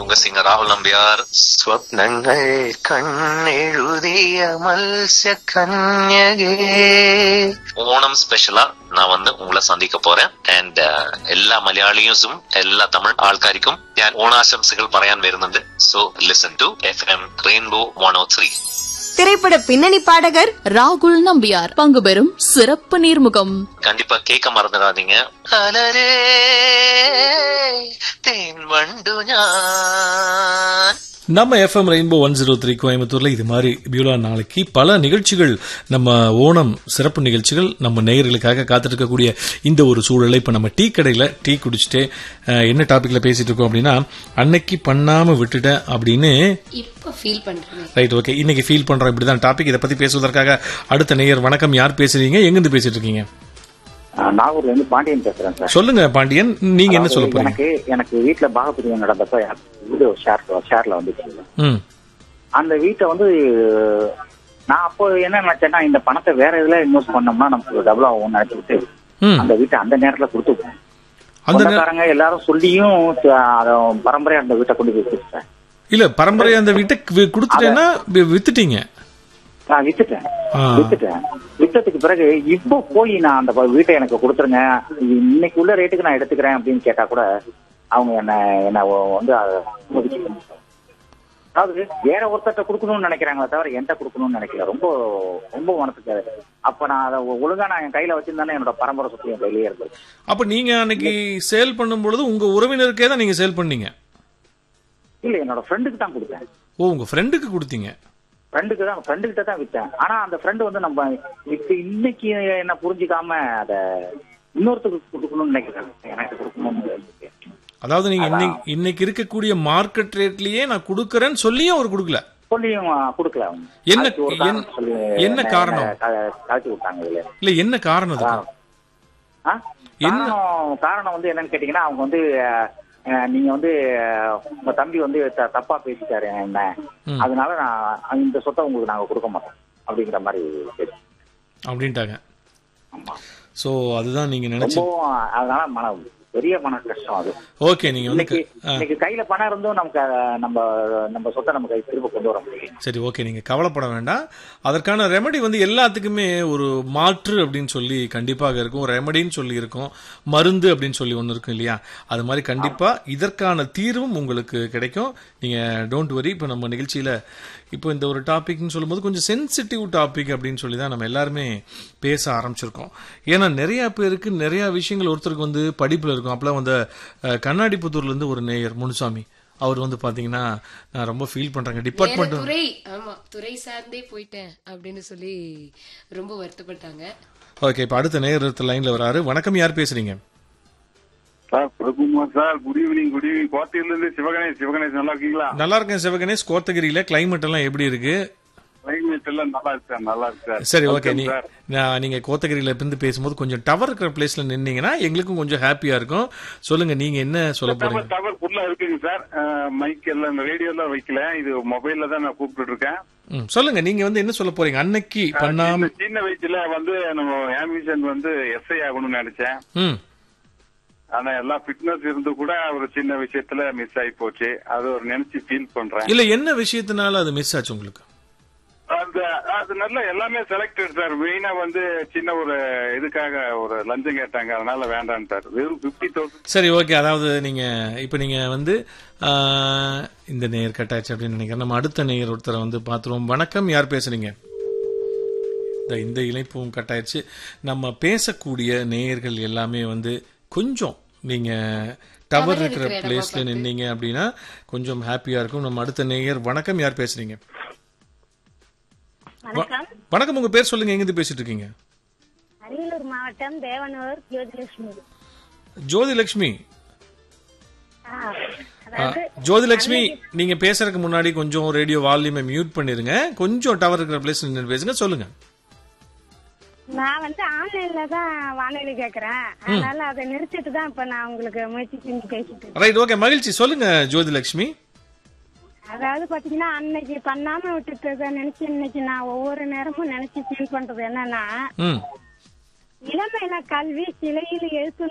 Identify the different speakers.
Speaker 1: உங்க சிங்கர் ராகுல் நம்பியார் ஸ்வப்னங்கள் கண்ணெழுதிய மல்ச கன்யகே ஓணம் ஸ்பெஷலா நான் வந்து உங்களை சந்திக்க போறேൻ ആൻഡ് എല്ലാ മലയാളിയൂസും എല്ലാ തമിഴ് ആൾക്കാർക്കും ഞാൻ ഓണാശംസകൾ പറയാൻ വരുന്നുണ്ട് so listen to F M rainbow one O three
Speaker 2: திரைப்பட பின்னணி பாடகர்
Speaker 3: ராகுல் நம்பியார் பங்கு பெறும் சிறப்பு நேர்முகம்
Speaker 1: கண்டிப்பா கேட்க மறந்துடாதீங்க அலரே தேன் வண்டு ஞான்
Speaker 4: நம்ம FM rainbow one zero three கோயம்புத்தூர்ல இது மாதிரி பியூலா நாளைக்கு பல நிகழ்ச்சிகள் நம்ம ஓணம் சிறப்பு நிகழ்ச்சிகள் நம்ம நேயர்களுக்காக காத்துட்டு இருக்கக்கூடிய இந்த ஒரு சூழலை இப்ப நம்ம டீ கடையில டீ குடிச்சிட்டு அஹ், என்ன டாபிக்ல பேசிட்டு இருக்கோம் அப்படின்னா அன்னைக்கு பண்ணாம விட்டுட்டேன் அப்படின்னு
Speaker 5: இப்ப ஃபீல் பண்றேன்
Speaker 4: ரைட் ஓகே இன்னைக்கு ஃபீல் பண்றோம் இப்படிதான் டாபிக் இதை பத்தி பேசுவதற்காக அடுத்த நேயர் வணக்கம் யார் பேசுறீங்க எங்கிருந்து பேசிட்டு இருக்கீங்க
Speaker 6: ஆஹ் நாகூர்ல இருந்து பாண்டியன் பேசுறேன் சார்
Speaker 4: சொல்லுங்க பாண்டியன் நீங்க என்ன சொல்ல போறீங்க
Speaker 6: எனக்கு எனக்கு வீட்டுல பாகப்பிரியம் நடந்தப்ப எனக்கு வீடு ஷேர் ஷேர்ல வந்துச்சு
Speaker 4: ம்
Speaker 6: அந்த வீட்டை வந்து நான் அப்போ என்ன நினைச்சேன்னா இந்த பணத்தை வேற இதுல இன்வெஸ்ட் பண்ணோம்னா நமக்கு டபுள் ஆகும்னு நினைச்சுக்கிட்டு
Speaker 4: ம்
Speaker 6: அந்த வீட்டை அந்த நேரத்துல கொடுத்துப்போம்
Speaker 4: அந்த நே-
Speaker 6: சொந்தக்காரங்க எல்லாரும் சொல்லியும் த- அத பரம்பரையா அந்த வீட்டை கொண்டு போய் கொடுத்துட்டேன்
Speaker 4: இல்ல பரம்பரை அந்த வீட்டை வி- கொடுத்துட்டேன்னா வி- வித்துட்டீங்க
Speaker 6: நான் வித்துட்டேன்
Speaker 4: ஆ.
Speaker 6: வித்துட்டேன் வித்ததுக்கு பிறகு இப்போ போய் நான் அந்த ப- வீட்டை எனக்கு கொடுத்துருங்க இன்னைக்கு உள்ள ரேட்டுக்கு நான் எடுத்துக்கிறேன் அப்படின்னு கேட்டா கூட அவங்க என்ன என்ன ஒ- வந்து அத அனுமதிக்க மாட்டாங்க. அதாவது வேற ஒருத்தர்ட்ட கொடுக்கணும்னு நினைக்கிறாங்களே தவிர என்கிட்ட கொடுக்கணும்னு நினைக்கல ரொம்ப ரொம்ப மனசுக்கு அப்ப நான் அதை ஒ- ஒழுங்கா நான் என் கையில வச்சிருந்தானே என்னோட பரம்பரை சொத்து என் கையிலேயே இருந்தது
Speaker 4: அப்ப நீங்க அன்னைக்கு சேல் பண்ணும் பொழுது உங்க உறவினருக்கே தான் நீங்க சேல் பண்ணீங்க
Speaker 6: இல்ல என்னோட ஃப்ரெண்டுக்கு தான் கொடுத்தேன்
Speaker 4: ஓ உங்க ஃப்ரெண்டுக்கு கொடுத்தீங்க
Speaker 6: ஃப்ரெண்டுக்கு தான் ஃப்ரெண்டு கிட்ட தான் வித்தேன் ஆனா அந்த ஃப்ரெண்டு வந்து நம்ம இப்ப இன்னைக்கு என்ன புரிஞ்சுக்காம அத இன்னொருத்தருக்கு கொடுக்கணும்னு நினைக்கிறேன் எனக்கு கொடுக்கணும்னு நினைக்கிறேன்.
Speaker 4: அதாவது நீங்க இன்னைக்கு இன்னைக்கு இருக்கக்கூடிய மார்க்கெட் ரேட்லயே நான் கொடுக்கறேன்னு சொல்லியும் அவர் கொடுக்கல
Speaker 6: சொல்லியும் ஆ, கொடுக்கல அவங்க
Speaker 4: என்ன-
Speaker 6: அதுக்கு ஒரு காரணம்
Speaker 4: என்ன-
Speaker 6: சொல்லி
Speaker 4: என்ன காரணம்?
Speaker 6: க- கழட்டி விட்டாங்க இதுல
Speaker 4: இல்ல என்ன காரணம் அதுக்கு
Speaker 6: ஆ?
Speaker 4: என்ன?
Speaker 6: காரணம் காரணம் வந்து என்னன்னு கேட்டீங்கன்னா அவங்க வந்து அஹ், நீங்க வந்து அஹ், உங்க தம்பி வந்து த- தப்பா பேசிட்டாரு என்ன
Speaker 4: ம்.
Speaker 6: அதனால நான் இந்த சொத்தை உங்களுக்கு நாங்க கொடுக்க மாட்டோம் அப்படிங்கிற மாதிரி பேசி
Speaker 4: அப்படின்ட்டாங்க
Speaker 6: ஆமா
Speaker 4: சோ அதுதான் நீங்க நினைச்சு
Speaker 6: ரொம்பவும் அதனால மன பெரிய மன கஷ்டம் அது
Speaker 4: ஓகே நீங்க வந்து
Speaker 6: இன்னைக்கு
Speaker 4: ஆ,
Speaker 6: இன்னைக்கு கையில பணம் இருந்தும் நமக்கு அஹ், நம்ம நம்ம சொத்தை நம்ம கை திரும்ப கொண்டு வர முடியும்
Speaker 4: சரி ஓகே நீங்க கவலைப்பட வேண்டாம் அதற்கான ரெமெடி வந்து எல்லாத்துக்குமே ஒரு மாற்று அப்படின்னு சொல்லி கண்டிப்பாக இருக்கும் ரெமெடின்னு சொல்லி இருக்கும் மருந்து அப்படின்னு சொல்லி ஒன்று இருக்கும் இல்லையா அது மாதிரி கண்டிப்பா இதற்கான தீர்வும் உங்களுக்கு கிடைக்கும் நீங்க டோன்ட் வரி இப்போ நம்ம நிகழ்ச்சியில இப்போ இந்த ஒரு டாபிக்னு சொல்லும்போது கொஞ்சம் சென்சிட்டிவ் டாபிக் அப்படின்னு சொல்லி தான் நம்ம எல்லாருமே பேச ஆரம்பிச்சிருக்கோம் ஏன்னா நிறைய பேருக்கு நிறைய விஷயங்கள் ஒருத்தருக்கு வந்து படிப்புல இருக்கும் அப்பெல்லாம் வந்து அஹ், கண்ணாடிப்புத்தூர்ல இருந்து ஒரு நேயர் முனுசாமி அவர் வந்து பாத்தீங்கன்னா நான் ரொம்ப ஃபீல் பண்றேங்க
Speaker 5: வேற
Speaker 4: டிபார்ட்மெண்ட்
Speaker 5: துறை ஆமா துறை சார்ந்தே போயிட்டேன் அப்படின்னு சொல்லி ரொம்ப வருத்தப்பட்டாங்க
Speaker 4: ஓகே இப்ப அடுத்த நேரத்து லைன்ல வராரு வணக்கம் யார் பேசுறீங்க
Speaker 7: sir Prakumar sir good evening good evening கோட்டையில இருந்து சிவகணேஷ் சிவகணேஷ் நல்லா இருக்கீங்களா
Speaker 4: நல்லா இருக்கேன் சிவகணேஷ் கோத்தகிரியில கிளைமேட் எல்லாம் எப்படி இருக்கு
Speaker 7: கிளைமேட் எல்லாம் நல்லா இருக்கு சார் நல்லா இருக்கு சார்
Speaker 4: சரி ஓகே
Speaker 7: Welcome
Speaker 4: நீ
Speaker 7: சார்.
Speaker 4: நான் நீங்க கோத்தகிரியில இருந்து பேசும்போது கொஞ்சம் டவர் இருக்கிற பிளேஸ்ல நின்னீங்கன்னா எங்களுக்கும் கொஞ்சம் ஹாப்பியா இருக்கும் சொல்லுங்க நீங்க என்ன சொல்ல போறீங்க
Speaker 7: டவர் டவர் ஃபுல்லா இருக்குங்க சார் மைக் எல்லாம் ரேடியோ எல்லாம் வைக்கல இது மொபைல்ல தான் நான் கூப்பிட்டு இருக்கேன்
Speaker 4: ம், சொல்லுங்க நீங்க வந்து என்ன சொல்ல போறீங்க அன்னைக்கு பண்ணாம
Speaker 7: சின்ன- சின்ன வயசுல வந்து நம்ம ஆம்பிஷன் வந்து எஸ்ஐ ஆகணும்னு நினைச்சேன்
Speaker 4: ம்
Speaker 7: ஆனா எல்லாம் ஃபிட்னஸ் இருந்து கூட ஒரு சின்ன விஷயத்துல மிஸ் ஆகி போச்சு அது ஒரு நினைச்சு ஃபீல் பண்றேன்
Speaker 4: இல்ல என்ன விஷயத்தினால அது மிஸ் ஆச்சு உங்களுக்கு
Speaker 7: அந்த அது நல்ல எல்லாமே செலக்டட் சார் மெயினா வந்து சின்ன ஒரு இதுக்காக ஒரு லஞ்சம் கேட்டாங்க அதனால வேண்டாம் சார் வெறும் பிப்டி தௌசண்ட்
Speaker 4: சரி ஓகே அதாவது நீங்க இப்ப நீங்க வந்து ஆ, இந்த நேயர் கட் ஆயிடுச்சு அப்படின்னு நினைக்கிறேன் நம்ம அடுத்த நேயர் ஒருத்தரை வந்து பாத்துருவோம் வணக்கம் யார் பேசுறீங்க இந்த- இந்த இணைப்பும் கட் ஆயிடுச்சு நம்ம பேசக்கூடிய நேயர்கள் எல்லாமே வந்து கொஞ்சம் நீங்க டவர் இருக்கிற
Speaker 5: இருக்கிற இடமா
Speaker 4: பிளேஸ்ல நின்னீங்க அப்படின்னா கொஞ்சம் ஹாப்பியா இருக்கும் நம்ம அடுத்த நேயர் வணக்கம் யார் பேசுறீங்க வ- வணக்கம் உங்க பேர் சொல்லுங்க எங்கிருந்து பேசிட்டு இருக்கீங்க
Speaker 8: அரியலூர் மாவட்டம் தேவனூர் ஜோதிலட்சுமி
Speaker 4: ஜோதிலட்சுமி
Speaker 8: ஆ,
Speaker 4: ஆ, ஜோதிலட்சுமி நீங்க பேசுறதுக்கு முன்னாடி கொஞ்சம் ரேடியோ வால்யூமை மியூட் பண்ணிருங்க கொஞ்சம் டவர் இருக்கிற பிளேஸ் நின்று பேசுங்க சொல்லுங்க
Speaker 8: நான் வந்து ஆன்லைன்ல தான் வானொலி கேக்குறேன் அதனால அதை நிறுத்திட்டு தான் இப்ப நான் உங்களுக்கு முயற்சி செஞ்சு பேசிட்டு இருக்கேன்.
Speaker 4: ரைட் ஓகே மகிழ்ச்சி சொல்லுங்க ஜோதிலட்சுமி
Speaker 8: அதாவது பாத்தீங்கன்னா அன்னைக்கு பண்ணாம விட்டுட்டதை நினைச்சு இன்னைக்கு நான் ஒவ்வொரு நேரமும் நினைச்சு ஃபீல் பண்றது என்னன்னா
Speaker 4: ம்
Speaker 8: இளமையில கல்வி சிலையில் எழுத்து